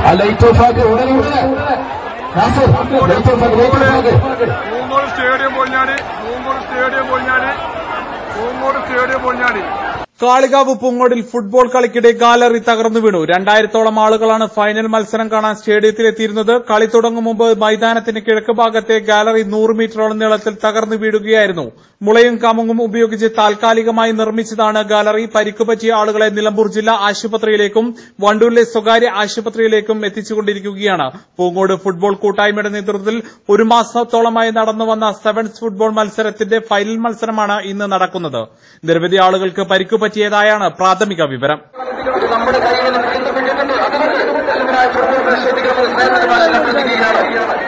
ആ light off ആക്കി ഉടനെ ഉടനെ നാസർ ലൈറ്റ് ഓഫ് ആക്കി ലൈറ്റ് ഓഫ് ആക്കി പൂങ്കോട് സ്റ്റേഡിയം പൊളിഞ്ഞാടി പൂങ്കോട് സ്റ്റേഡിയം പൊളിഞ്ഞാടി പൂങ്കോട് സ്റ്റേഡിയം പൊളിഞ്ഞാടി കാളികാവ് പൂങ്ങോടിൽ ഫുട്ബോൾ കളിക്കിടെ ഗാലറി തകർന്നു വീണു രണ്ടായിരത്തോളം ആളുകളാണ് ഫൈനൽ മത്സരം കാണാൻ സ്റ്റേഡിയത്തിലെത്തിയിരുന്നത് കളി തുടങ്ങും മുമ്പ് മൈതാനത്തിന് കിഴക്ക് ഭാഗത്തെ ഗാലറി നൂറ് മീറ്ററോളം നീളത്തിൽ തകർന്നു വീഴുകയായിരുന്നു മുളയും കമുങ്ങും ഉപയോഗിച്ച് താൽക്കാലികമായി നിർമ്മിച്ചതാണ് ഗാലറി പരിക്ക് പറ്റിയ ആളുകളെ നിലമ്പൂർ ജില്ലാ ആശുപത്രിയിലേക്കും വണ്ടൂരിലെ സ്വകാര്യ ആശുപത്രിയിലേക്കും എത്തിച്ചുകൊണ്ടിരിക്കുകയാണ് പൂങ്ങോട് ഫുട്ബോൾ കൂട്ടായ്മയുടെ നേതൃത്വത്തിൽ ഒരു മാസത്തോളമായി നടന്നുവന്ന സെവൻസ് ഫുട്ബോൾ മത്സരത്തിന്റെ ഫൈനൽ മത്സരമാണ് ഇന്ന് നടക്കുന്നത് നിരവധി ആളുകൾക്ക് പരിക്ക് പറ്റിയതായാണ് പ്രാഥമിക വിവരം നമ്മുടെ കയ്യിൽ നിന്ന് ബന്ധപ്പെട്ടിട്ടുണ്ട് അതുകൊണ്ട് എല്ലാവരും ഫുട്ബോൾ പരിശോധിക്കണമെന്ന് സ്നേഹപരമായി അഭ്യർത്ഥിക്കുകയാണ്